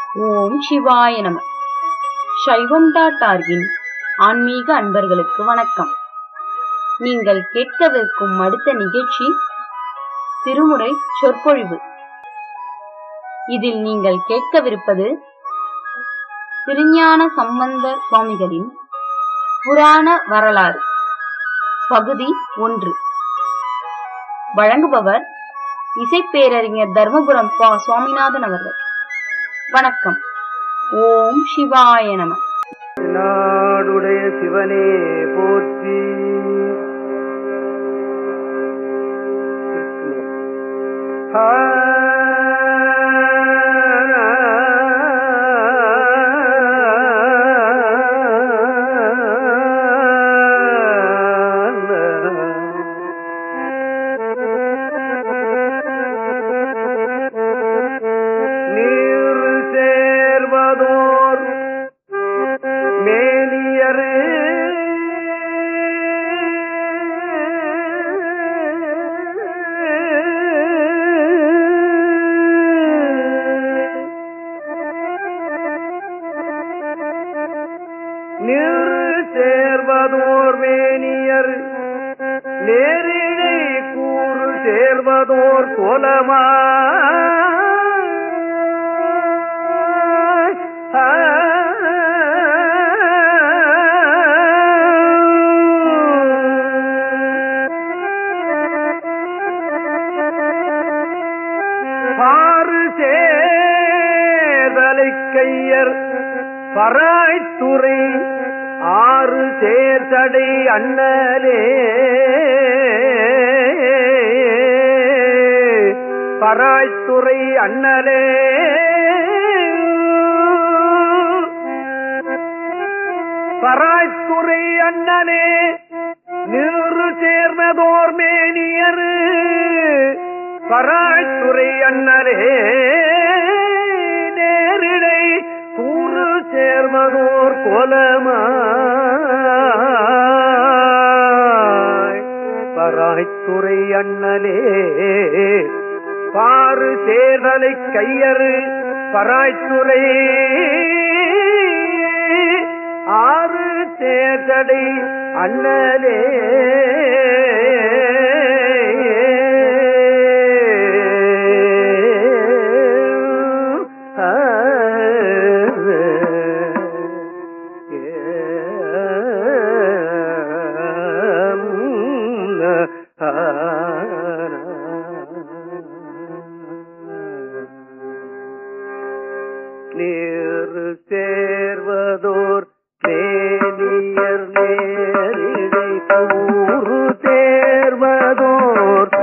ஓம் சிவாய நம சைவம் டாட் ஆர்கின் ஆன்மீக அன்பர்களுக்கு வணக்கம் நீங்கள் கேட்கவிருக்கும் அடுத்த நிகழ்ச்சி திருமுறை சொற்பொழிவு இதில் நீங்கள் கேட்கவிருப்பது திருஞான சம்பந்தர் சுவாமிகளின் புராண வரலாறு பகுதி ஒன்று வழங்குபவர் இசைப்பேரறிஞர் தர்மபுரம் பா சுவாமிநாதன் அவர்கள் வணக்கம் ஓம் சிவாய நம நாடுடைய சிவனே போற்றி ஆ நீர் சேர்வதோர் மேலியரு நிறு சேர்வதோர் மேனியர் நேரிழை கூறு சேர்வதோர் கோலமா பாரு சேதலை கையர் பராய்த்துறை ஆறு சேர்த்தடை அண்ணலே பராய்த்துறை அண்ணலே பராய்த்துறை அண்ணலே நிறு சேர்ந்ததோர் மேனியரு பராய்த்துறை அண்ணலே நேரிடை கூறு சேர்மதோர் கோலமாய் பராய்த்துறை அண்ணலே பாரு சேர்தலை கையறு பராய்த்துறை ஆறு சேர்தடை அண்ணலே நீர் சேர்வதோர் நேனியர் நேரிடை கூறு சேர்வதோர்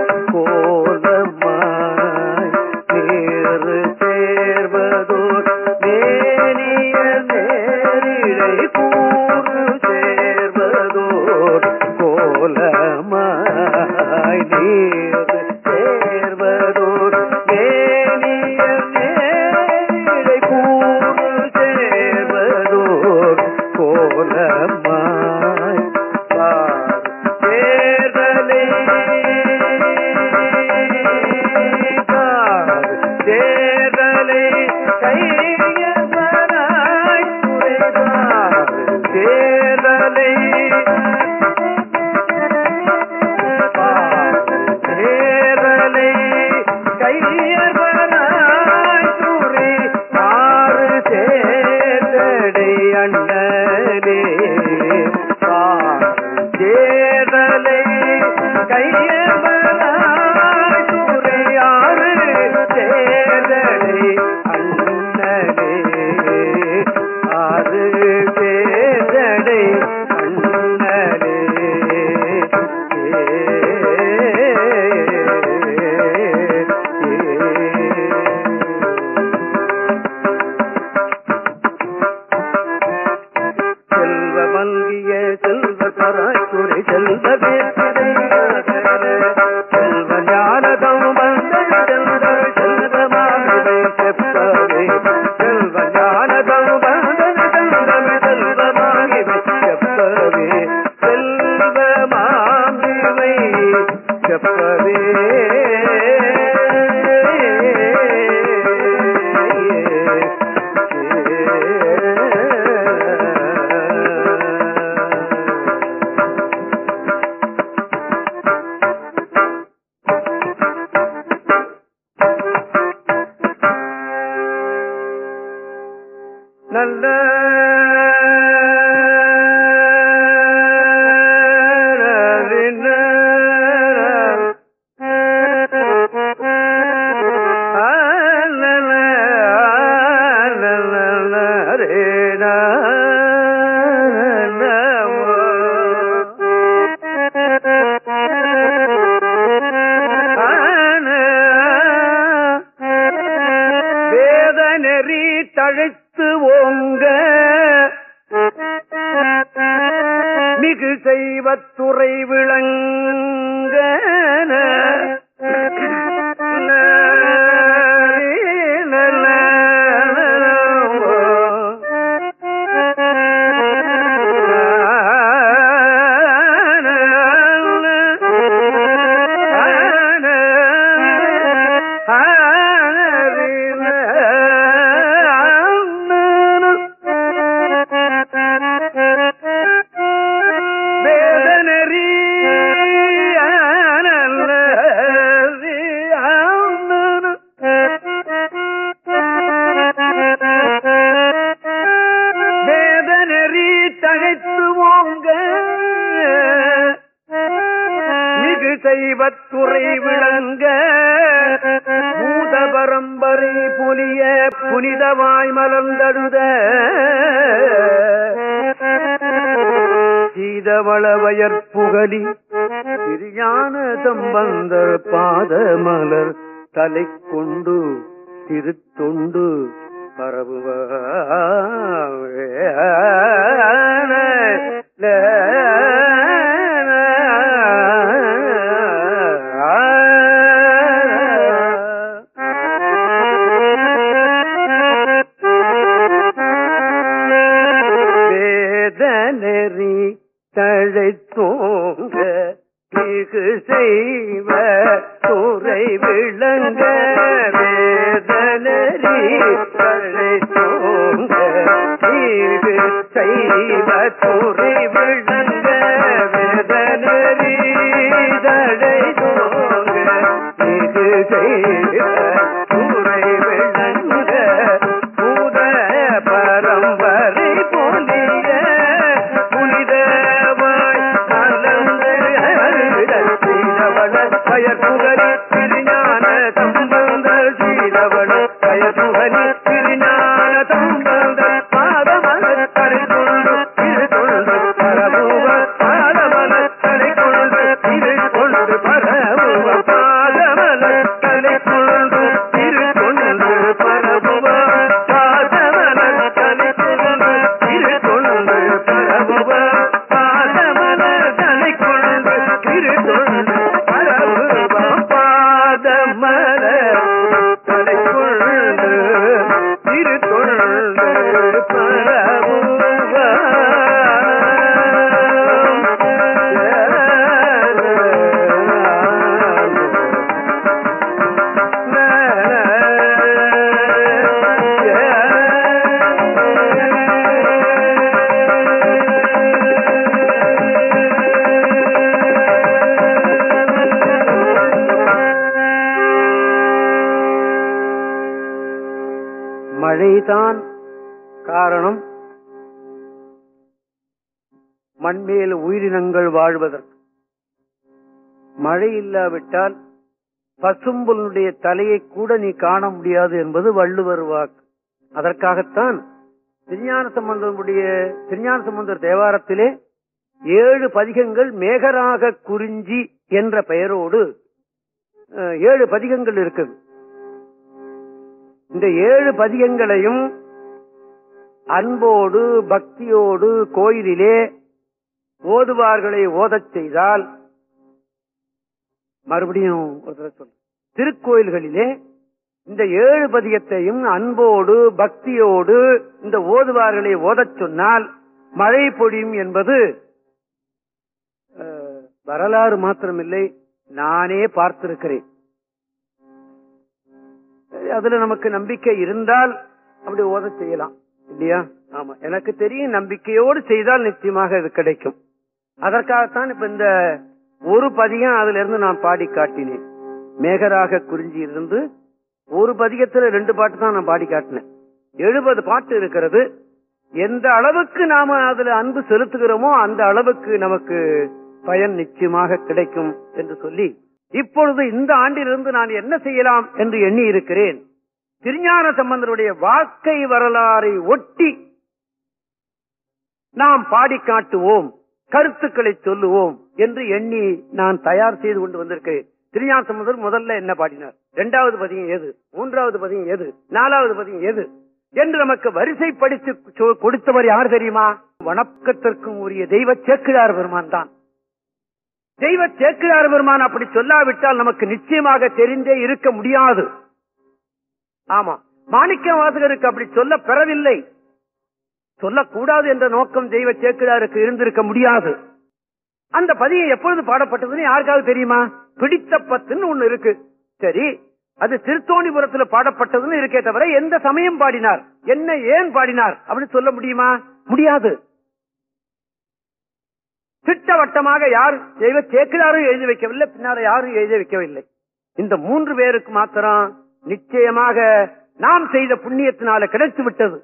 கோலமாய் நீர் சேர்வதோர் நேனியர் நேரிடை கூறு சேர்வதோர் கோலமாய் நீர் சேர்வதோர் நேனியர் நேரிடை கூறு சேர்வதோர் கோலமாய் பார் சேர்தலை பார் சேர்தலை கையவராய் துறைதார் சேர்தலை சேரலை கையவராய் துறை ஆறு சேரடை அண்ணனே சேரலை கையவராய் துறை ஆறு சேரடை அண்ணனே ஆறு சேரடை செல்வ மல்கிய செல்வ பராய்த்துறை செல்வ வேற்றிடை செல்வ ஞானதம் வந்த செல்வ செல்வமாகவே செப்பவே செல்வ ஞானதம் வந்த செல்வம் செல்வமாகவே செப்பவே செல்வமாகிவை செப்பவே நல்ல வேத நெறி தழைத்து ஓங்க மிகு செய்வத்துறை விளங்க வேதனரி வேதனரி தழைத்து ஓங்க மிகு செய்வத்துறை விளங்க பூத பரம்பரை புலிய புனிதவாய் மலர்ந்தடுத சீதவளவயற் புகலி சிறியான சம்பந்தர் பாதமலர் தலை கொண்டு திருத்தொண்டு வேதனரி தழைத்தோங்க மிகு செய்வ துறை விளங்க வேதனரி தழைத்தோங்க மிகு செய்வ துறை விளங்க வேதனரி தழைத்தோங்க மிகு செய்வ துறை விளங்க பூத பரம்பரை போலிய புனிதவாய் மலர்ந்து சீதவள பயர்புகரி திருஞான சம்பந்தர் சீதவள பயர்புகரி திருஞான சம்பந்தர் பாதமலர் தலை கொண்டு திரு கொண்டு பரபுவ பாதமலர் தலை கொண்டு திரு கொண்டு பரபுவ பாதமலர் தலை கொண்டு திரு கொண்டு பரபுவ பாதமலர் தலை கொண்டு திரு கொண்டு பரபுவ பாதமலர் தலை கொண்டு திரு கொண்டு பரபுவ பாதமலர் தலை கொண்டு திரு கொண்டு மழைதான் காரணம் மண்மேல் உயிரினங்கள் வாழ்வதற்கு மழை இல்லாவிட்டால் பசும்புலனுடைய தலையை கூட நீ காண முடியாது என்பது வள்ளுவர் வாக்கு அதற்காகத்தான் திருஞான சம்பந்தனுடைய திருஞான சம்பந்தர் தேவாரத்திலே ஏழு பதிகங்கள் மேகராக குறிஞ்சி என்ற பெயரோடு அஹ், ஏழு பதிகங்கள் இருக்குது இந்த ஏழு பதிகங்களையும் அன்போடு பக்தியோடு கோயிலிலே ஓதுவார்களை ஓதச் செய்தால் மறுபடியும் ஒரு தடவை சொல்றேன். திருக்கோயில்களிலே இந்த ஏழு பதிகத்தையும் அன்போடு பக்தியோடு இந்த ஓதுவார்களை ஓதச் சொன்னால் மழை பொழியும் என்பது அஹ், வரலாறு மாத்திரமில்லை நானே பார்த்திருக்கிறேன் அதுல நமக்கு நம்பிக்கை இருந்தால் அப்படி ஓத செய்யலாம் இல்லையா ஆமா எனக்கு தெரியும் நம்பிக்கையோடு செய்தால் நிச்சயமாக இது கிடைக்கும் அதற்காகத்தான் இப்ப இந்த ஒரு பதிகம் அதுல இருந்து நான் பாடி காட்டினேன் மேகராக குறிஞ்சி இருந்து ஒரு பதிகத்துல ரெண்டு பாட்டு தான் நான் பாடி காட்டினேன் எழுபது பாட்டு இருக்கிறது எந்த அளவுக்கு நாம அதுல அன்பு செலுத்துகிறோமோ அந்த அளவுக்கு நமக்கு பயன் நிச்சயமாக கிடைக்கும் என்று சொல்லி இப்பொழுது இந்த ஆண்டிலிருந்து நான் என்ன செய்யலாம் என்று எண்ணி இருக்கிறேன் திருஞான சம்பந்தருடைய வாழ்க்கை வரலாறை ஒட்டி நாம் பாடி காட்டுவோம் கருத்துக்களை சொல்லுவோம் என்று எண்ணி நான் தயார் செய்து கொண்டு வந்திருக்கிறேன் திருஞான சம்பந்தர் முதல்ல என்ன பாடினார் இரண்டாவது பதியம் எது மூன்றாவது பதியம் எது நாலாவது பதியம் எது என்று நமக்கு வரிசைப்படுத்தி சொ- கொடுத்தவர் யார் தெரியுமா வணக்கத்திற்கும் உரிய தெய்வ சேக்கிழார் பெருமான் தான் தெய்வ சேக்கிழார் பெருமான் அப்படி சொல்லாவிட்டால் நமக்கு நிச்சயமாக தெரிந்தே இருக்க முடியாது ஆமா மாணிக்க வாசகருக்கு அப்படி சொல்ல பெறவில்லை சொல்லக்கூடாது என்ற நோக்கம் தெய்வ சேக்கிழாருக்கு இருந்திருக்க முடியாது அந்த பதியம் எப்பொழுது பாடப்பட்டதுன்னு யாருக்காவது தெரியுமா பிடித்த பத்துன்னு ஒண்ணு இருக்கு சரி அது திருத்தோணிபுரத்துல பாடப்பட்டதுன்னு இருக்கே தவிர எந்த சமயம் பாடினார் என்ன ஏன் பாடினார் அப்படின்னு சொல்ல முடியுமா முடியாது திட்டவட்டமாக யார் தெய்வ சேக்கிழாரும் எழுதி வைக்கவில்லை பின்னால யாரும் எழுதி வைக்கவில்லை இந்த மூன்று பேருக்கு மாத்திரம் நிச்சயமாக நாம் செய்த புண்ணியத்தினால கிடைத்து விட்டது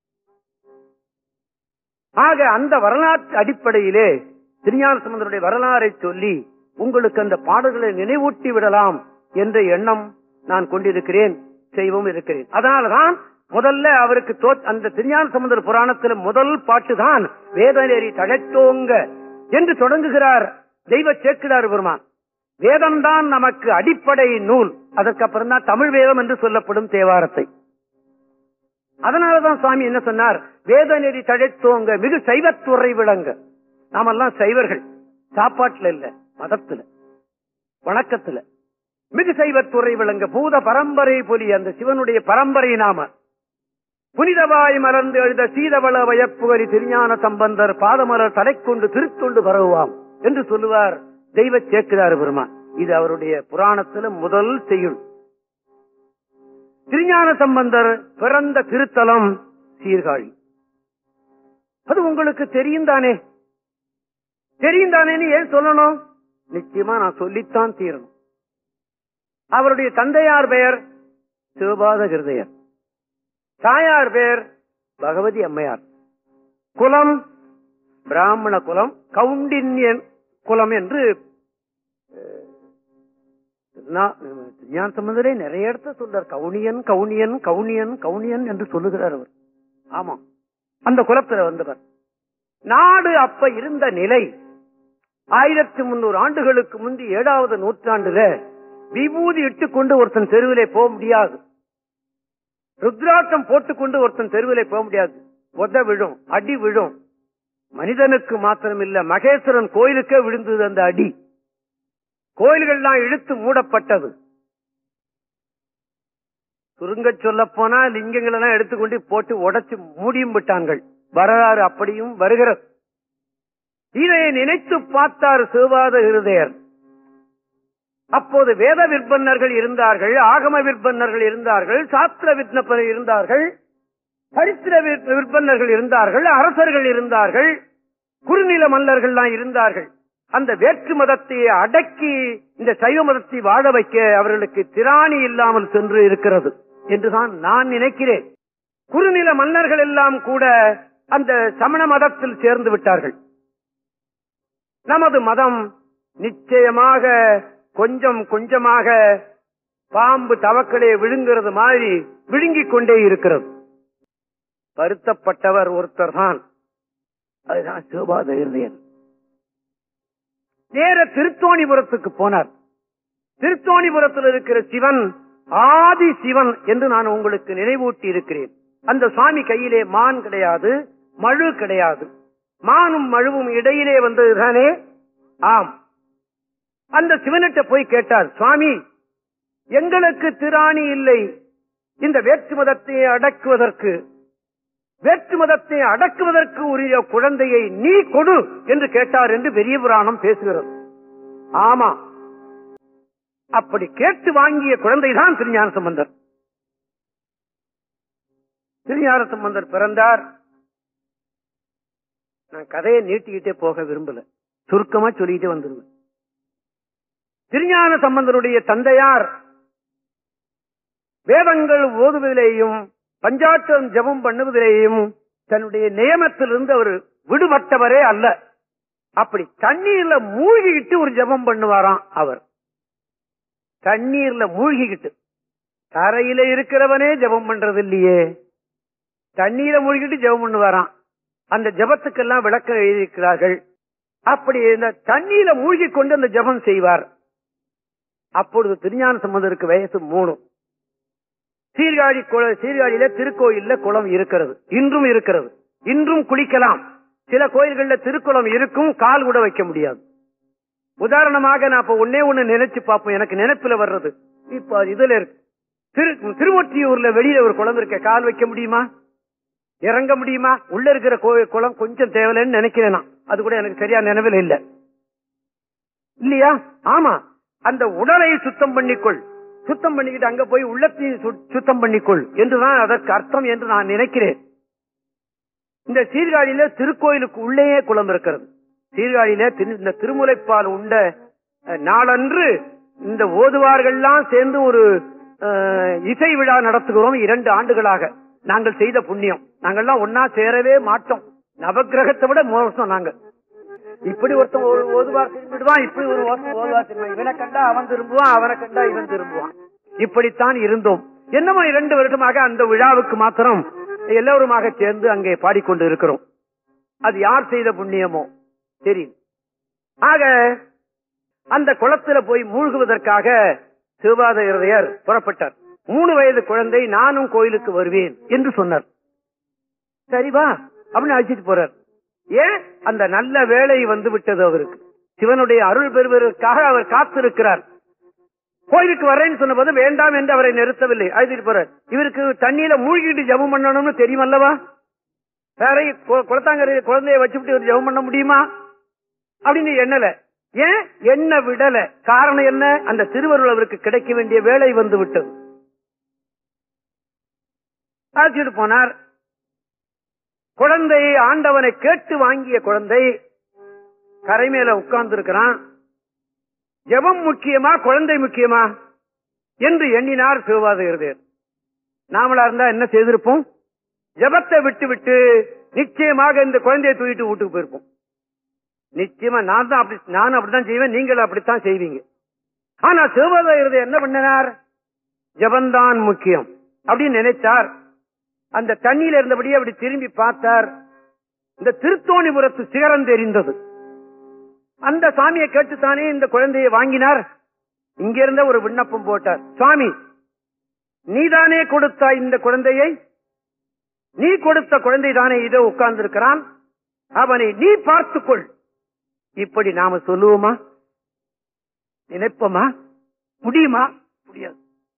ஆக அந்த வரலாற்று அடிப்படையிலே திருஞான சம்பந்தருடைய வரலாறை சொல்லி உங்களுக்கு அந்த பாடல்களை நினைவூட்டி விடலாம் என்ற எண்ணம் நான் கொண்டிருக்கிறேன் செய்வோம் இருக்கிறேன் அதனாலதான் முதல்ல அவருக்கு தோ அந்த திருஞான சம்பந்தர் புராணத்தில் முதல் பாட்டு தான் வேதநெறி தழைத்தோங்க என்று தொடங்குகிறார் தெய்வ சேக்கிடார் பெருமான் வேதம்தான் நமக்கு அடிப்படை நூல் அதற்கப்புறம் தான் தமிழ் வேதம் என்று சொல்லப்படும் தேவாரத்தை அதனாலதான் சுவாமி என்ன சொன்னார் வேத நெறி தழைத்தோங்க மிகு சைவத்துறை விளங்க நாமெல்லாம் சைவர்கள் சாப்பாட்டுல இல்ல மதத்துல வணக்கத்துல மிகு சைவத்துறை விளங்க பூத பரம்பரை பொலி அந்த சிவனுடைய பரம்பரை நாம புனிதவாய் மலர்ந்து எழுத சீதவள வயப்புகரி திருஞான சம்பந்தர் பாதமலர் தலை கொண்டு திருத்தொண்டு பரவுவாம் என்று சொல்லுவார் தெய்வ சேக்கிரார் பெருமான் இது அவருடைய புராணத்துல முதல் செய்யுள் திருஞான சம்பந்தர் பிறந்த திருத்தலம் சீர்காழி அது உங்களுக்கு தெரியும் தானே தெரியும் தானேன்னு ஏன் சொல்லணும் நிச்சயமா நான் சொல்லித்தான் தீரணும் அவருடைய தந்தையார் பெயர் சிவபாத கிருதயர் தாயார் பெயர் பகவதி அம்மையார் குலம் பிராமண குலம் கவுண்டின்யன் குலம் என்று அஹ், நா- ஞான சம்பந்தரே நிறைய இடத்த சொல்றார் கவுனியன் கவுனியன் கவுனியன் கவுனியன் என்று சொல்லுகிறார் அவர் ஆமா அந்த குலத்துல வந்தவர் நாடு அப்ப இருந்த நிலை ஆயிரத்தி முன்னூறு ஆண்டுகளுக்கு முந்தி ஏழாவது நூற்றாண்டுல விபூதி இட்டுக்கொண்டு ஒருத்தன் தெருவிலே போக முடியாது ருத்ராட்டம் போட்டுக்கொண்டு ஒருத்தன் தெருவிலே போக முடியாது உத விழும் அடி விழும் மனிதனுக்கு மாத்திரம் இல்ல மகேஸ்வரன் கோயிலுக்கே விழுந்தது அந்த அடி கோயில்கள்லாம் இழுத்து மூடப்பட்டது சுருங்க சொல்ல போனா லிங்கங்கள் எல்லாம் எடுத்துக்கொண்டு போட்டு உடைச்சு மூடியும் விட்டார்கள் வரலாறு அப்படியும் வருகிறது இதை நினைத்து பார்த்தார் சிவாத இருதயர் அப்போது வேத விற்பன்னர்கள் இருந்தார்கள் ஆகம விற்பன்னர்கள் இருந்தார்கள் சாஸ்திர விற்பனர் இருந்தார்கள் சரித்திர விற்- விற்பன்னர்கள் இருந்தார்கள் அரசர்கள் இருந்தார்கள் குறுநில மல்லர்கள்லாம் இருந்தார்கள் அந்த வேற்று மதத்தை அடக்கி இந்த சைவ மதத்தை வாழ வைக்க அவர்களுக்கு திராணி இல்லாமல் சென்று இருக்கிறது என்றுதான் நான் நினைக்கிறேன் குறுநில மன்னர்கள் எல்லாம் கூட அந்த சமண மதத்தில் சேர்ந்து விட்டார்கள் நமது மதம் நிச்சயமாக கொஞ்சம் கொஞ்சமாக பாம்பு தவக்களே விழுங்கிறது மாதிரி விழுங்கிக் கொண்டே இருக்கிறது வருத்தப்பட்டவர் ஒருத்தர் தான் அதுதான் சிவபாத இருதயன் நேர திருத்தோணிபுரத்துக்கு போனார் திருத்தோணிபுரத்தில் இருக்கிற சிவன் ஆதி சிவன் என்று நான் உங்களுக்கு நினைவூட்டி இருக்கிறேன் அந்த சுவாமி கையிலே மான் கிடையாது மழு கிடையாது மானும் மழுவும் இடையிலே வந்ததுதானே ஆம் அந்த சிவனிட்ட போய் கேட்டார் சுவாமி எங்களுக்கு திராணி இல்லை இந்த வேற்று மதத்தை அடக்குவதற்கு வேற்று மதத்தை அடக்குவதற்கு உரிய குழந்தையை நீ கொடு என்று கேட்டார் என்று பெரிய புராணம் பேசுகிறது ஆமா அப்படி கேட்டு வாங்கிய குழந்தைதான் திருஞான சம்பந்தர் திருஞான சம்பந்தர் பிறந்தார் நான் கதையை நீட்டிக்கிட்டே போக விரும்பல சுருக்கமா சொல்லிட்டே வந்துருவேன் திருஞான சம்பந்தருடைய தந்தையார் வேதங்கள் ஓதுவதிலேயும் பஞ்சாட்டம் ஜெபம் பண்ணுவதிலேயும் தன்னுடைய நியமத்திலிருந்து அவர் விடுபட்டவரே அல்ல அப்படி தண்ணீர்ல மூழ்கிக்கிட்டு ஒரு ஜெபம் பண்ணுவாராம் அவர் தண்ணீர்ல மூழ்கிக்கிட்டு தரையில இருக்கிறவனே ஜெபம் பண்றது இல்லையே தண்ணீரை மூழ்கிட்டு ஜெபம் பண்ணுவாராம் அந்த ஜெபத்துக்கெல்லாம் விளக்கம் எழுதியிருக்கிறார்கள் அப்படி இந்த தண்ணீர மூழ்கி கொண்டு அந்த ஜெபம் செய்வார் அப்பொழுது திருஞான சம்பந்தருக்கு வயசு மூணு சீர்காழி குள- சீர்காழியில திருக்கோயில்ல குளம் இருக்கிறது இன்றும் இருக்கிறது இன்றும் குளிக்கலாம் சில கோயில்கள்ல திருக்குளம் இருக்கும் கால் கூட வைக்க முடியாது உதாரணமாக நான் இப்ப ஒன்னே ஒண்ணு நினைச்சு பார்ப்போம் எனக்கு நினைப்புல வர்றது இப்ப இதுல இருக்கு திரு திருவொற்றியூர்ல வெளியில ஒரு குளம் இருக்க கால் வைக்க முடியுமா இறங்க முடியுமா உள்ள இருக்கிற கோ- குளம் கொஞ்சம் தேவையில்லைன்னு நினைக்கிறேன் நான். அது கூட எனக்கு சரியா நினைவில் இல்ல இல்லையா ஆமா அந்த உடலை சுத்தம் பண்ணிக்கொள் சுத்தம் பண்ணிக்கிட்டு அங்க போய் உள்ளத்தையும் சு- சுத்தம் பண்ணிக்கொள் என்றுதான் அதற்கு அர்த்தம் என்று நான் நினைக்கிறேன் இந்த சீர்காழியில திருக்கோயிலுக்கு உள்ளேயே குளம் இருக்கிறது சீர்காழியில திரு- இந்த திருமுலைப்பால் உண்ட அஹ், நாளன்று இந்த ஓதுவார்கள்லாம் சேர்ந்து ஒரு அஹ், இசை விழா நடத்துகிறோம் இரண்டு ஆண்டுகளாக நாங்கள் செய்த புண்ணியம் நாங்கள்லாம் ஒன்னா சேரவே மாட்டோம் நவக்கிரகத்தை விட மோசம் நாங்க இப்படி ஒருத்தன் ஒரு ஓதுவார் திரும்பிடுவான் இப்படி ஒரு ஒருத்தன் ஓதுவார் திரும்புவான் இவனை கண்டா அவன் திரும்புவான் அவனை கண்டா இவன் திரும்புவான் இப்படித்தான் இருந்தோம் என்னமோ இரண்டு வருடமாக அந்த விழாவுக்கு மாத்திரம் எல்லோருமாக சேர்ந்து அங்கே பாடிக்கொண்டு இருக்கிறோம் அது யார் செய்த புண்ணியமோ தெரியும் ஆக அந்த குளத்துல போய் மூழ்குவதற்காக சிவபாத இருதயர் புறப்பட்டார் மூணு வயது குழந்தை நானும் கோயிலுக்கு வருவேன் என்று சொன்னார் சரி வா அப்படின்னு அழைச்சிட்டு போறார் ஏன் அந்த நல்ல வேலை வந்து விட்டது அவருக்கு சிவனுடைய அருள் பெறுவதற்காக அவர் காத்திருக்கிறார் கோயிலுக்கு வரேன்னு சொன்னபோது வேண்டாம் என்று அவரை நிறுத்தவில்லை அழைச்சிட்டு போறார் இவருக்கு தண்ணியில மூழ்கிட்டு ஜெபம் பண்ணணும்னு தெரியும் அல்லவா வேற கு- குளத்தாங்கரை குழந்தைய வச்சுட்டு ஒரு ஜெபம் பண்ண முடியுமா அப்படின்னு எண்ணல ஏன் எண்ண விடல காரணம் என்ன அந்த திருவருள் அவருக்கு கிடைக்க வேண்டிய வேலை வந்து விட்டது அழைச்சிட்டு போனார் குழந்தை ஆண்டவனை கேட்டு வாங்கிய குழந்தை கரை மேல உட்கார்ந்து இருக்கிறான் ஜெபம் முக்கியமா குழந்தை முக்கியமா என்று எண்ணினார் சிவபாத இருதயர் நாமளா இருந்தா என்ன செய்திருப்போம் ஜெபத்தை விட்டு விட்டு நிச்சயமாக இந்த குழந்தையை தூக்கிட்டு வீட்டுக்கு போயிருப்போம் நிச்சயமா நான் தான் அப்படி நானும் அப்படித்தான் செய்வேன் நீங்களும் அப்படித்தான் செய்வீங்க ஆனா சிவபாத இருதயர் என்ன பண்ணினார் ஜெபந்தான் முக்கியம் அப்படின்னு நினைச்சார் அந்த தண்ணியில இருந்தபடியே அப்படி திரும்பி பார்த்தார் இந்த திருத்தோணிபுரத்து சிகரம் தெரிந்தது அந்த சாமியை கேட்டுத்தானே இந்த குழந்தையை வாங்கினார் இங்க இருந்த ஒரு விண்ணப்பம் போட்டார் சுவாமி நீதானே கொடுத்தாய் இந்த குழந்தையை நீ கொடுத்த குழந்தை தானே இதோ உட்கார்ந்து இருக்கிறான் அவனை நீ பார்த்துக்கொள் இப்படி நாம சொல்லுவோமா நினைப்போமா முடியுமா முடியாது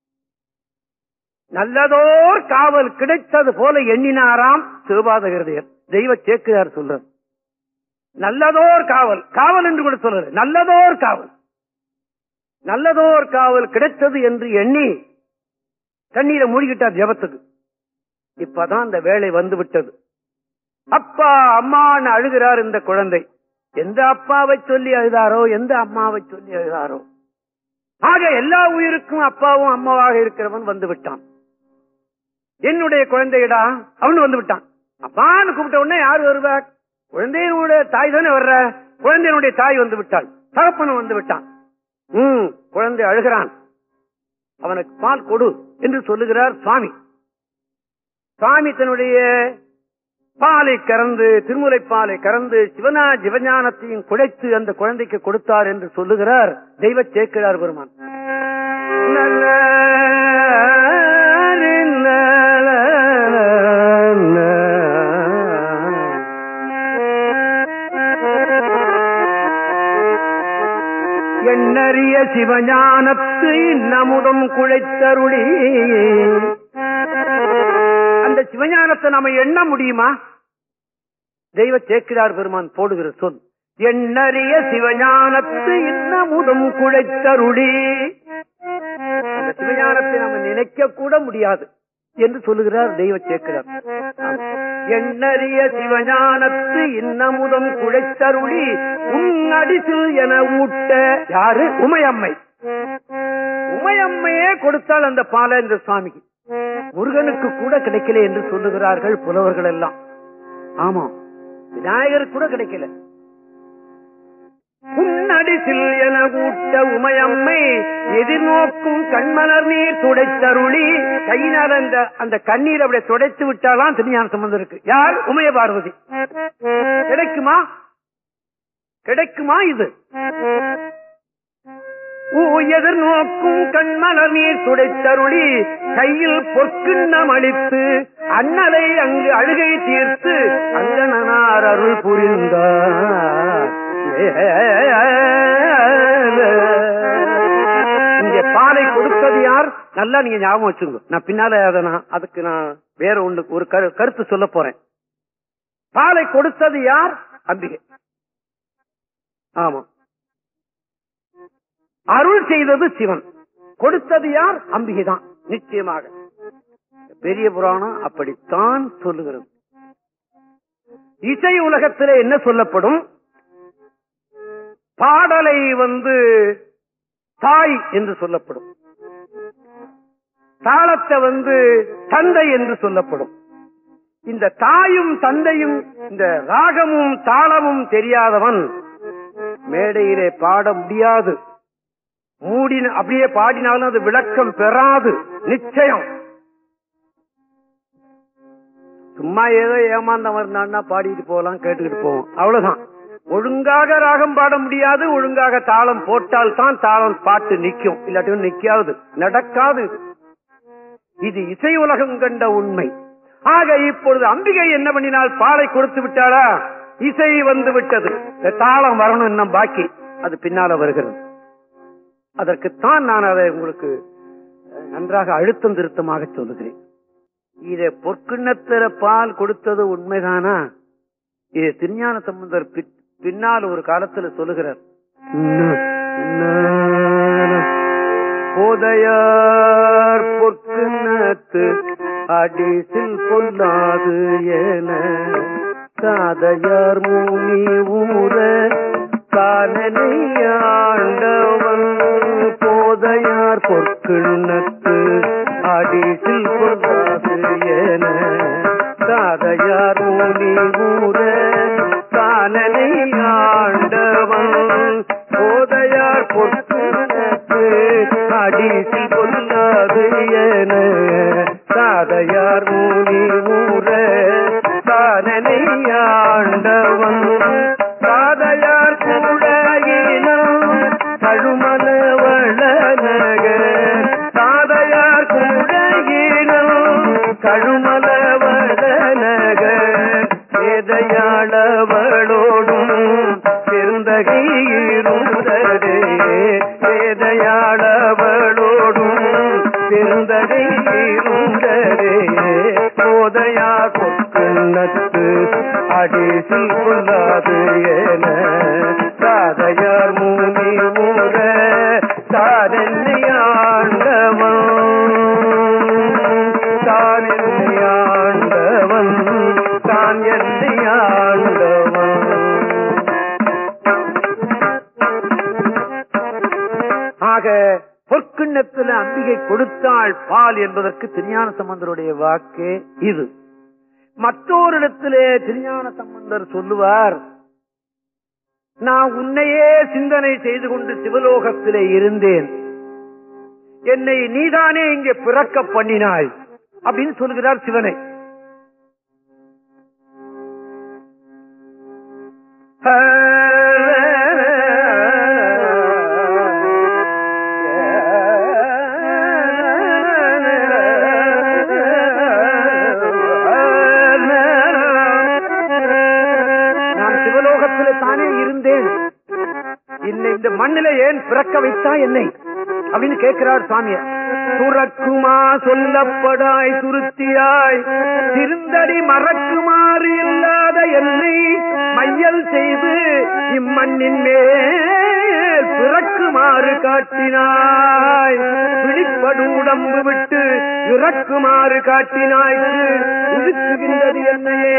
நல்லதோர் காவல் கிடைத்தது போல எண்ணினாராம் சிவபாதகிருதையர் தெய்வ சேக்கிரார் சொல்றார் நல்லதோர் காவல் காவல் என்று கூட சொல்றாரு நல்லதோர் காவல் நல்லதோர் காவல் கிடைத்தது என்று எண்ணி தண்ணீரை மூழ்கிட்டார் ஜபத்துக்கு இப்பதான் அந்த வேலை வந்து விட்டது அப்பா அம்மான்னு அழுகிறார் இந்த குழந்தை எந்த அப்பாவை சொல்லி அழுதாரோ எந்த அம்மாவை சொல்லி அழுதாரோ ஆக எல்லா உயிருக்கும் அப்பாவும் அம்மாவாக இருக்கிறவன் வந்து விட்டான் என்னுடைய குழந்தையடா அவனு வந்து விட்டான் அப்பான்னு கூப்பிட்ட உடனே யார் வருவா குழந்தையினுடைய தாய் தானே வர்ற குழந்தையினுடைய தாய் வந்து விட்டாள் தகப்பனும் வந்து விட்டான் ம் குழந்தை அழுகிறான் அவனுக்கு பால் கொடு என்று சொல்லுகிறார் சுவாமி சுவாமி தன்னுடைய பாலை கறந்து திருமுறை பாலை கறந்து சிவனா சிவஞானத்தையும் குழைத்து அந்த குழந்தைக்கு கொடுத்தார் என்று சொல்லுகிறார் தெய்வ சேக்கிழார் பெருமான் எண்ணறிய சிவஞானத்து இன்னமுதம் குழைத்தருளி அந்த சிவஞானத்தை நாம எண்ண முடியுமா தெய்வ சேக்கிரார் பெருமான் போடுகிற சொல் எண்ணறிய சிவஞானத்து இன்னமுதம் குழைத்தருளி அந்த சிவஞானத்தை நம்ம நினைக்க கூட முடியாது என்று சொல்லுகிறார் தெய்வ சேக்கிரார் எண்ணறிய சிவஞானத்து இன்னமுதம் குழைத்தருளி உன் அடிசில் என ஊட்ட யாரு உமையம்மை உமையம்மையே கொடுத்தாள் அந்த பாலை இந்த சுவாமிக்கு முருகனுக்கு கூட கிடைக்கல என்று சொல்லுகிறார்கள் புலவர்கள் எல்லாம் ஆமா விநாயகருக்கு கூட கிடைக்கல உன்னடிசில் என கூட்ட உமையம்மை எதிர்நோக்கும் கண்மலர் நீர் துடைத்தருளி கையினால் அந்த அந்த கண்ணீர் அப்படியே துடைத்து விட்டாலாம் திருஞான சம்பந்தம் இருக்கு யார் உமைய பார்வதி கிடைக்குமா கிடைக்குமா இது எதிர் நோக்கும் கண்மலர் நீர் துடைத்தருளி கையில் பொற்கிண்ணம் அளித்து அண்ணலை அங்கு அழுகை தீர்த்து அங்கனார் அருள் புரிந்தார் இங்க பாலை கொடுத்தது யார் நல்லா நீங்க ஞாபகம் வச்சுங்க நான் பின்னால அதை நான் அதுக்கு நான் வேற ஒண்ணு ஒரு கரு- கருத்து சொல்ல போறேன் பாலை கொடுத்தது யார் அம்பிகை ஆமா அருள் செய்தது சிவன் கொடுத்தது யார் அம்பிகை தான் நிச்சயமாக பெரிய புராணம் அப்படித்தான் சொல்லுகிறது இசை உலகத்திலே என்ன சொல்லப்படும் பாடலை வந்து தாய் என்று சொல்லப்படும் தாளத்தை வந்து தந்தை என்று சொல்லப்படும் இந்த தாயும் தந்தையும் இந்த ராகமும் தாளமும் தெரியாதவன் மேடையிலே பாட முடியாது மூடின அப்படியே பாடினாலும் அது விளக்கம் பெறாது நிச்சயம் சும்மா ஏதோ ஏமாந்தவன் இருந்தான்னா பாடிட்டு போகலாம் கேட்டுக்கிட்டு போவோம் அவ்வளவுதான் ஒழுங்காக ராகம் பாட முடியாது ஒழுங்காக தாளம் போட்டால் தான் தாளம் பாட்டு நிக்கும் இல்லாட்டி நிக்காது நடக்காது இது இசை உலகம் கண்ட உண்மை ஆக இப்பொழுது அம்பிகை என்ன பண்ணினால் பாலை கொடுத்து விட்டாளா இசை வந்து விட்டது இந்த தாளம் வரணும் இன்னும் பாக்கி அது பின்னால வருகிறது அதற்குத்தான் நான் அதை உங்களுக்கு அஹ், நன்றாக அழுத்தம் திருத்தமாக சொல்லுகிறேன் இதை பொற்கிண்ணத்தில பால் கொடுத்தது உண்மைதானா இது திருஞான சம்பந்தர் பி- பின்னால் ஒரு காலத்துல சொல்லுகிறார் போதையார் பொற்கிண்ணத்து அடிசில் பொல்லாது என காதையார் மூனி ஊர காணனையாண்டவன் போதையார் பொற்கிண்ணத்து அடிசில் பொல்லாது என காதையார் மூனி ஊர காணனையாண்டவன் போதையார் பொற்கிண்ணத்து அடிசில் பொல்லாது என காதையார் மூனி ஊர காணனையாண்டவன் காதையார் கூடையினம் கழுமல வளநக காதையார் கூடையினம் கழுமல வளநக வேதையாளவளோடும் பெருந்தகையிருந்ததே வேதையாளவளோடும் பெருந்தகையிருந்ததே போதையா கொக்குன்னத்து அடிசில் கொள்ளாது என சாதையார் மூனி ஊர தாரென்னையாண்டவன் தான் என்னையாண்டவன் தான் என்னையாண்டவன் ஆக பொற்கிண்ணத்துல அம்பிகை கொடுத்தாள் பால் என்பதற்கு திருஞான சம்பந்தருடைய வாக்கு இது மற்றொரு இடத்திலே திருஞான சம்பந்தர் சொல்லுவார் நான் உன்னையே சிந்தனை செய்து கொண்டு சிவலோகத்திலே இருந்தேன் என்னை நீதானே இங்கே பிறக்க பண்ணினாய் அப்படின்னு சொல்கிறார் சிவனை நான் சிவலோகத்திலே தானே இருந்தேன் என்னை இந்த மண்ணில ஏன் பிறக்க வைத்தா என்னை அப்படின்னு கேட்கிறார் சாமிய சுரக்குமா சொல்லப்படாய் சுருத்தியாய் திருந்தடி மறக்குமாறு இல்லாத என்னை மையல் செய்து இம்மண்ணின் மேல் பிறக்குமாறு காட்டினாய் பிடிப்படு உடம்பு விட்டு இறக்குமாறு காட்டினாய்க்கு இழுக்குகின்றது என்னையே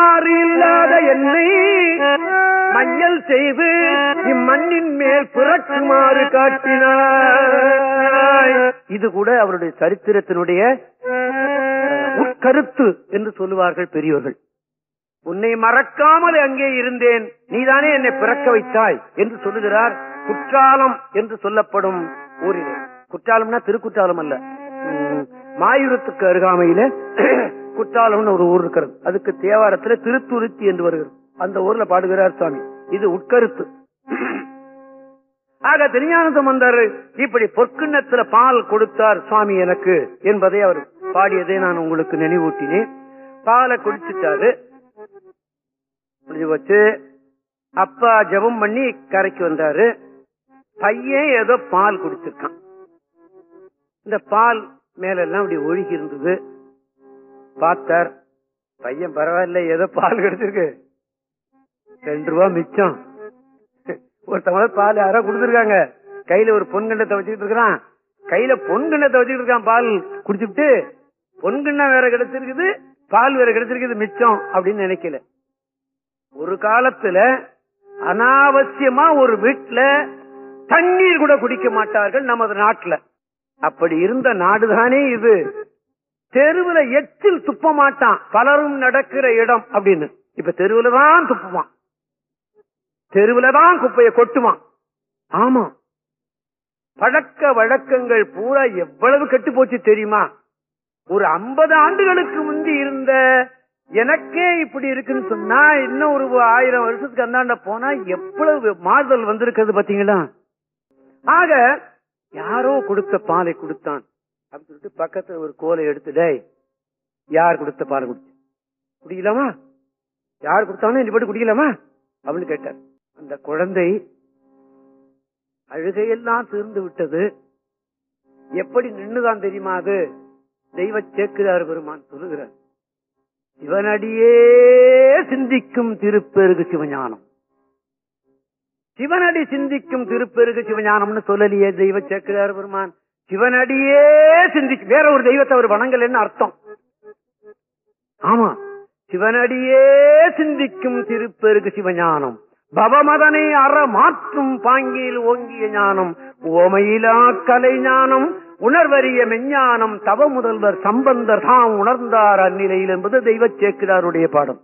மாறு இல்லாத என்னை மஞ்சள் செய்து இம்மண்ணின் மேல் பிறக்குமாறு காட்டினாய் இது கூட அவருடைய சரித்திரத்தினுடைய உட்கருத்து என்று சொல்லுவார்கள் பெரியோர்கள் உன்னை மறக்காமல் அங்கே இருந்தேன் நீதானே என்னை பிறக்க வைத்தாய் என்று சொல்லுகிறார் குற்றாலம் என்று சொல்லப்படும் ஊரிலே குற்றாலம்னா திருக்குற்றாலம் அல்ல உம், மாயூரத்துக்கு அருகாமையில குற்றாலம்னு ஒரு ஊர் இருக்கிறது அதுக்கு தேவாரத்துல திருத்துருத்தி என்று வருகிறது அந்த ஊர்ல பாடுகிறார் சுவாமி இது உட்கருத்து ஆக திருஞான சம்பந்தர் இப்படி பொற்கிண்ணத்துல பால் கொடுத்தார் சுவாமி எனக்கு என்பதை அவர் பாடியதை நான் உங்களுக்கு நினைவூட்டினேன் பாலை குடிச்சிட்டாரு முடிஞ்சு போச்சு அப்பா ஜெபம் பண்ணி கரைக்கு வந்தாரு பையன் ஏதோ பால் குடிச்சிருக்கான் இந்த பால் மேல எல்லாம் அப்படி ஒழுகி இருந்தது பார்த்தார் பையன் பரவாயில்ல ஏதோ பால் கிடைச்சிருக்கு ரெண்டு ரூபா மிச்சம் ஒரு தமிழ் பால் யாரோ கொடுத்துருக்காங்க கையில ஒரு பொன்கண்டத்தை வச்சுக்கிட்டு இருக்கிறான் கையில பொன்கண்டத்தை வச்சுக்கிட்டு இருக்கான் பால் குடிச்சுட்டு பொன்கிண்ணம் வேற கிடைச்சிருக்குது பால் வேற கிடைச்சிருக்குது மிச்சம் அப்படின்னு நினைக்கல ஒரு காலத்துல அனாவசியமா ஒரு வீட்டுல தண்ணீர் கூட குடிக்க மாட்டார்கள் நமது நாட்டுல அப்படி இருந்த நாடுதானே இது தெருவுல எச்சில் துப்ப மாட்டான் பலரும் நடக்கிற இடம் அப்படின்னு இப்ப தெருவுல தான் துப்புவான் தெருவுல தான் குப்பையை கொட்டுவான் ஆமா பழக்க வழக்கங்கள் பூரா எவ்வளவு கெட்டு போச்சு தெரியுமா ஒரு ஐம்பது ஆண்டுகளுக்கு முந்தி இருந்த எனக்கே இப்படி இருக்குன்னு சொன்னா இன்னும் ஒரு ஆயிரம் வருஷத்துக்கு அந்தாண்ட போனா எவ்வளவு மாறுதல் வந்திருக்கிறது பாத்தீங்களா ஆக யாரோ கொடுத்த பாலை கொடுத்தான் அப்படின்னு சொல்லிட்டு பக்கத்துல ஒரு கோலை எடுத்து டேய் யார் கொடுத்த பாலை குடிச்சு குடிக்கலாமா யார் கொடுத்தாலும் நீ போட்டு குடிக்கலாமா அப்படின்னு கேட்டார் அந்த குழந்தை அழுகையெல்லாம் தீர்ந்து விட்டது எப்படி நின்னுதான் தெரியுமா அது தெய்வ சேக்குதார் பெருமான் சொல்லுகிறார் சிவனடியே சிந்திக்கும் திருப்பெருகு சிவஞானம் சிவனடி சிந்திக்கும் திருப்பெருகு சிவஞானம்னு சொல்லலையே தெய்வ சேக்குதார் பெருமான் சிவனடியே சிந்திக்கு வேற ஒரு தெய்வத்தை அவர் வணங்கலன்னு அர்த்தம் ஆமா சிவனடியே சிந்திக்கும் திருப்பெருகு சிவஞானம் பவமதனை அற மாற்றும் பாங்கில் ஓங்கிய ஞானம் ஓமையிலா கலை ஞானம் உணர்வறிய மெஞ்ஞானம் தவ முதல்வர் சம்பந்தர் தாம் உணர்ந்தார் அந்நிலையில் என்பது தெய்வ சேக்கிடாருடைய பாடம்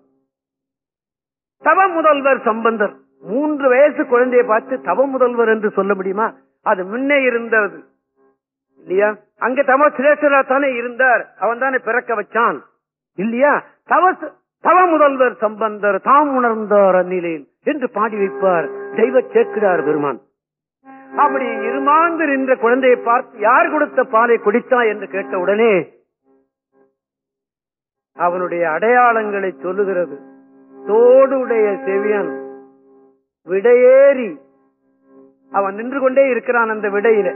தவ முதல்வர் சம்பந்தர் மூன்று வயசு குழந்தையை பார்த்து தவ முதல்வர் என்று சொல்ல முடியுமா அது முன்னே இருந்தது இல்லையா அங்க தம சிரேஸ்வரா தானே இருந்தார் அவன் தானே பிறக்க வச்சான் இல்லையா தவ தவ முதல்வர் சம்பந்தர் தாம் உணர்ந்தார் அந்நிலையில் என்று பாடி வைப்பார் தெய்வ சேர்க்கிறார் பெருமான் அப்படி இருமாந்து நின்ற குழந்தையை பார்த்து யார் கொடுத்த பாலை குடித்தா என்று கேட்ட உடனே அவனுடைய அடையாளங்களை சொல்லுகிறது தோடுடைய செவியன் விடையேறி அவன் நின்று கொண்டே இருக்கிறான் அந்த விடையில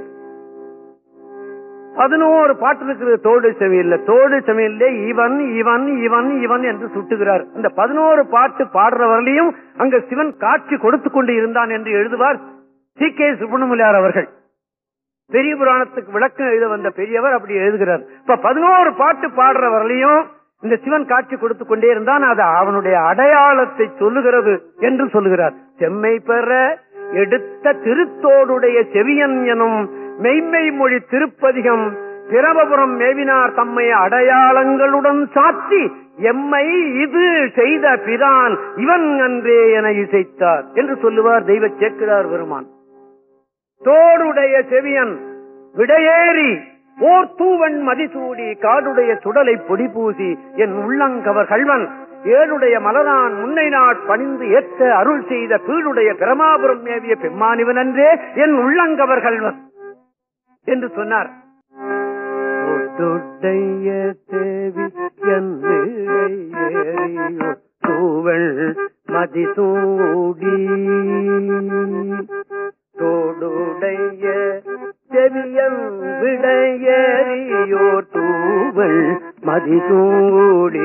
பதினோரு பாட்டு இருக்கிறது தோடு செவியில்ல தோடு செவியில்ல இவன் இவன் இவன் இவன் என்று சுட்டுகிறார் அந்த பதினோரு பாட்டு பாடுறவர்களையும் அங்க சிவன் காட்சி கொடுத்து கொண்டு இருந்தான் என்று எழுதுவார் சி கே சுப்பிரமணியார் அவர்கள் பெரிய புராணத்துக்கு விளக்கம் எழுத வந்த பெரியவர் அப்படி எழுதுகிறார் இப்ப பதினோரு பாட்டு பாடுறவர்களையும் இந்த சிவன் காட்சி கொடுத்து கொண்டே இருந்தான் அது அவனுடைய அடையாளத்தை சொல்லுகிறது என்று சொல்லுகிறார் செம்மை பெற எடுத்த திருத்தோடுடைய செவியன் எனும் மெய்மை மொழி திருப்பதிகம் பிரபபுரம் மேவினார் தம்மை அடையாளங்களுடன் சாத்தி எம்மை இது செய்த பிரான் இவன் அன்றே என இசைத்தார் என்று சொல்லுவார் தெய்வ சேக்கிரார் பெருமான் தோடுடைய செவியன் விடையேறி ஓர் தூவன் மதிசூடி காடுடைய சுடலை பொடி பூசி என் உள்ளங்கவர் கள்வன் ஏழுடைய மலரான் முன்னை நாட் பணிந்து ஏற்ற அருள் செய்த பீடுடைய பிரமாபுரம் மேவிய பெம்மானிவன் அன்றே என் உள்ளங்கவர் கள்வன் என்று சொன்னார் ஒட்டுடைய தேவி தூவள் மதிசூடி தோடுடைய செவியன் விடையறியோர் தூவள் மதிசூடி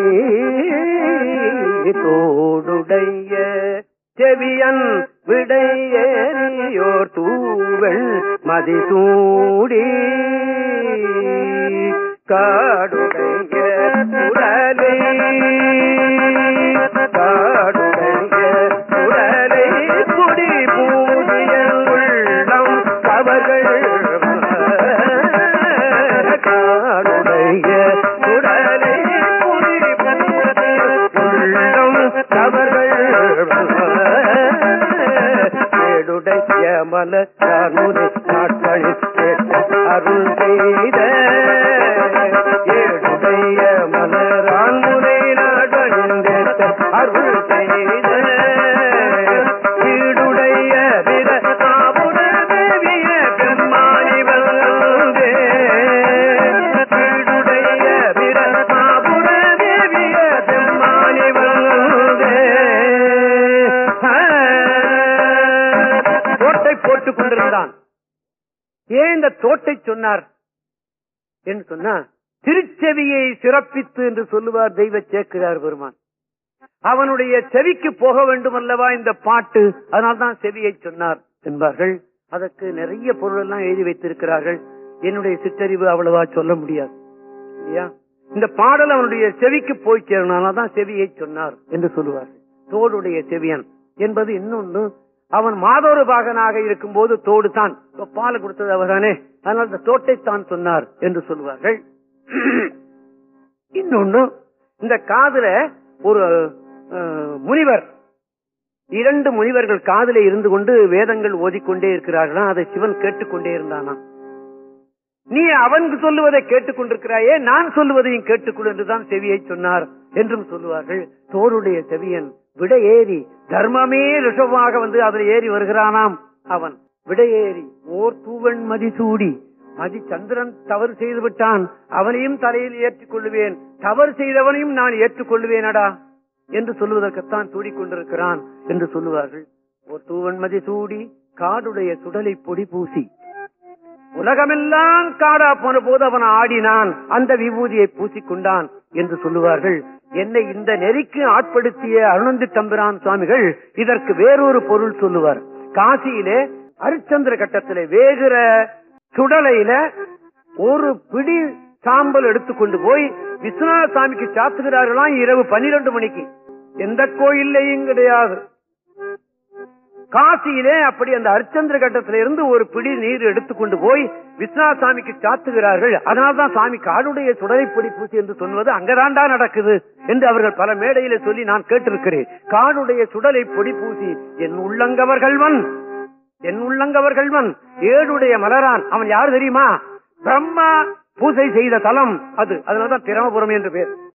தோடுடைய செவியன் விடையேறியோர் தூவள் மதிசூடி காடுடைய உடலை மலர் நாட்களில் கேட்ட அருள் செய்த ஏழுடைய மலரான் முனை நாடழில் கேட்ட அருள் செய்த வீடுடைய விர ஆபுர தேவிய பெம்மானி வந்தே வீடுடைய விர ஆபுர தேவிய பெம்மானி வந்தே தோட்டை போட்டுக் கொண்டிருந்தான் ஏன் இந்த தோட்டை சொன்னார் என்று சொன்னா திருச்செவியை சிறப்பித்து என்று சொல்லுவார் தெய்வ சேக்கிரார் பெருமான் அவனுடைய செவிக்கு போக வேண்டும் அல்லவா இந்த பாட்டு அதனால்தான் செவியை சொன்னார் என்பார்கள் அதற்கு நிறைய பொருள் எல்லாம் எழுதி வைத்திருக்கிறார்கள் என்னுடைய சிற்றறிவு அவ்வளவா சொல்ல முடியாது இல்லையா இந்த பாடல் அவனுடைய செவிக்கு போய் சேரணும் தான் செவியை சொன்னார் என்று சொல்லுவார் தோடுடைய செவியன் என்பது இன்னொன்று அவன் மாதோரு பாகனாக இருக்கும் போது தோடு தான் பாலை கொடுத்தது அவர்தானே அதனால் இந்த தோட்டை தான் சொன்னார் என்று சொல்லுவார்கள் இன்னொன்னு இந்த காதுல ஒரு அஹ், முனிவர் இரண்டு முனிவர்கள் காதிலே இருந்து கொண்டு வேதங்கள் ஓதிக்கொண்டே இருக்கிறார்களா அதை சிவன் கேட்டுக்கொண்டே இருந்தானா நீ அவனுக்கு சொல்லுவதை கேட்டுக்கொண்டிருக்கிறாயே நான் சொல்லுவதையும் கேட்டுக்கொள் என்றுதான் செவியை சொன்னார் என்றும் சொல்லுவார்கள் தோருடைய செவியன் விட ஏறி தர்மமே ரிஷபமாக வந்து அதில் ஏறி வருகிறானாம் அவன் விட ஏறி ஓர் தூவன் மதிசூடி மதி சந்திரன் தவறு செய்து விட்டான் அவனையும் தலையில் ஏற்றுக் கொள்ளுவேன் தவறு செய்தவனையும் நான் ஏற்றுக்கொள்ளுவேனடா என்று சொல்லுவதற்குத்தான் சூடிக்கொண்டிருக்கிறான் என்று சொல்லுவார்கள் ஒரு தூவன் மதி சூடி காடுடைய சுடலை பொடி பூசி உலகமெல்லாம் காடா போன போது அவன் ஆடினான் அந்த விபூதியை பூசிக்கொண்டான் என்று சொல்லுவார்கள் என்னை இந்த நெறிக்கு ஆட்படுத்திய அருணந்தி தம்பிரான் சுவாமிகள் இதற்கு வேறொரு பொருள் சொல்லுவார் காசியிலே ஹரிச்சந்திர கட்டத்திலே வேகிற சுடலையில ஒரு பிடி சாம்பல் எடுத்துக்கொண்டு போய் விஸ்வநாத சாமிக்கு சாத்துகிறார்களாம் இரவு பன்னிரண்டு மணிக்கு எந்த கோயில்லையும் கிடையாது காசியிலே அப்படி அந்த அரிச்சந்திர கட்டத்தில இருந்து ஒரு பிடி நீர் எடுத்துக்கொண்டு போய் விஸ்வநாத சாமிக்கு சாத்துகிறார்கள் அதனால்தான் சாமி காடுடைய சுடலை பொடி பூசி என்று சொல்வது அங்கதான்டா நடக்குது என்று அவர்கள் பல மேடையில சொல்லி நான் கேட்டிருக்கிறேன் காடுடைய சுடலை பொடி பூசி என் உள்ளங்கவர்கள்வன் என் உள்ளங்கவர்கள்வன் ஏழுடைய மலரான் அவன் யாரு தெரியுமா பிரம்மா பூசை செய்த தலம் அது அதனாலதான் பிரமபுரம் என்று பேர்